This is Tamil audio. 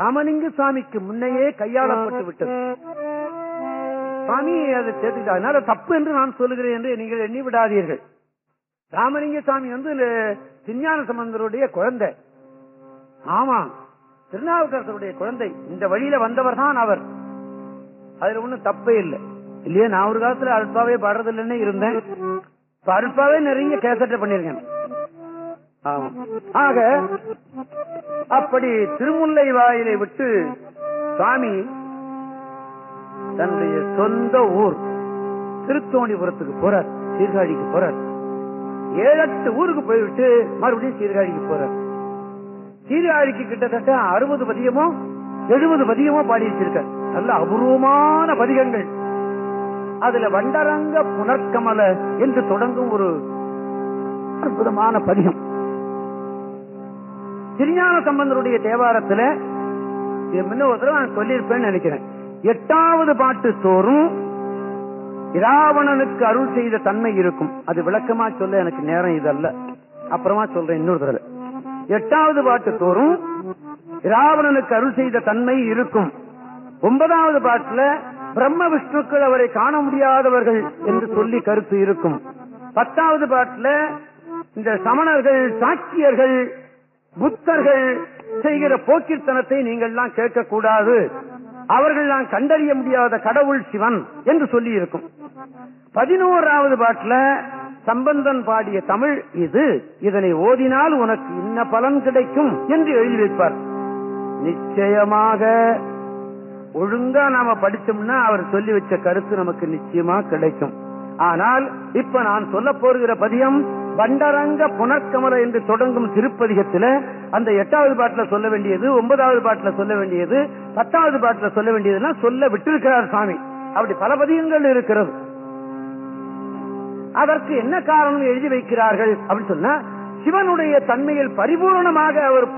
ராமலிங்க சுவாமிக்கு முன்னையே கையாளப்பட்டு விட்டது சுவாமி அதை சேர்த்துக்கிட்டார் அதனால தப்பு என்று நான் சொல்லுகிறேன் என்று நீங்கள் எண்ணி விடாதீர்கள் ராமலிங்க சாமி வந்து இந்த திருஞான சம்பந்தருடைய குழந்தை ஆமா திருநாவுக்கரசருடைய குழந்தை இந்த வழியில வந்தவர் தான் அவர் அதுல ஒண்ணும் தப்பே இல்லை இல்லையா நான் ஒரு காலத்துல அல்பாவே பாடுறதில்லைன்னு இருந்தேன் இப்ப அல்பாவே நிறைய கேசட்ட பண்ணிருக்கேன் ஆமா ஆக அப்படி திருமுல்லை வாயிலை விட்டு சுவாமி தன்னுடைய சொந்த ஊர் திருத்தோணிபுரத்துக்கு போறார் சீர்காழிக்கு போறார் ஏழெட்டு ஊருக்கு போய்விட்டு மறுபடியும் சீர்காழிக்கு போறார் சீர்காழிக்கு கிட்டத்தட்ட அறுபது பதியமோ எழுபது பதியமோ பாடி வச்சிருக்கார் நல்ல அபூர்வமான பதிகங்கள் அதுல வண்டரங்க புனர்கமல என்று தொடங்கும் ஒரு அற்புதமான பதிகம் திருஞான சம்பந்தருடைய தேவாரத்துல இது முன்ன ஒரு தடவை நான் சொல்லியிருப்பேன்னு நினைக்கிறேன் எட்டாவது பாட்டு தோறும் இராவணனுக்கு அருள் செய்த தன்மை இருக்கும் அது விளக்கமா சொல்ல எனக்கு நேரம் இதல்ல அப்புறமா சொல்றேன் இன்னொரு தடவை எட்டாவது பாட்டு தோறும் இராவணனுக்கு அருள் செய்த தன்மை இருக்கும் ஒன்பதாவது பாட்டுல பிரம்ம விஷ்ணுக்கள் அவரை காண முடியாதவர்கள் என்று சொல்லி கருத்து இருக்கும் பத்தாவது பாட்டுல இந்த சமணர்கள் சாக்கியர்கள் புத்தர்கள் செய்கிற போக்கிர்த்தனத்தை நீங்கள்லாம் கேட்கக்கூடாது அவர்கள் நான் கண்டறிய முடியாத கடவுள் சிவன் என்று சொல்லி இருக்கும் பதினோராவது பாட்டுல சம்பந்தன் பாடிய தமிழ் இது இதனை ஓதினால் உனக்கு இன்ன பலன் கிடைக்கும் என்று எழுதி வைப்பார் நிச்சயமாக ஒழுங்கா நாம படிச்சோம்னா அவர் சொல்லி வச்ச கருத்து நமக்கு நிச்சயமா கிடைக்கும் ஆனால் இப்ப நான் சொல்ல போகிற பதியம் வண்டரங்க புனர்கமல என்று தொடங்கும் திருப்பதிகத்துல அந்த எட்டாவது பாட்டுல சொல்ல வேண்டியது ஒன்பதாவது பாட்டுல சொல்ல வேண்டியது பத்தாவது பாட்டுல சொல்ல வேண்டியதுலாம் சொல்ல விட்டிருக்கிறார் சுவாமி அப்படி பல பதியங்கள் இருக்கிறது அதற்கு என்ன காரணம் எழுதி வைக்கிறார்கள் அப்படின்னு சொன்னா சிவனுடைய தன்மையில் பரிபூர்ணமாக அவர்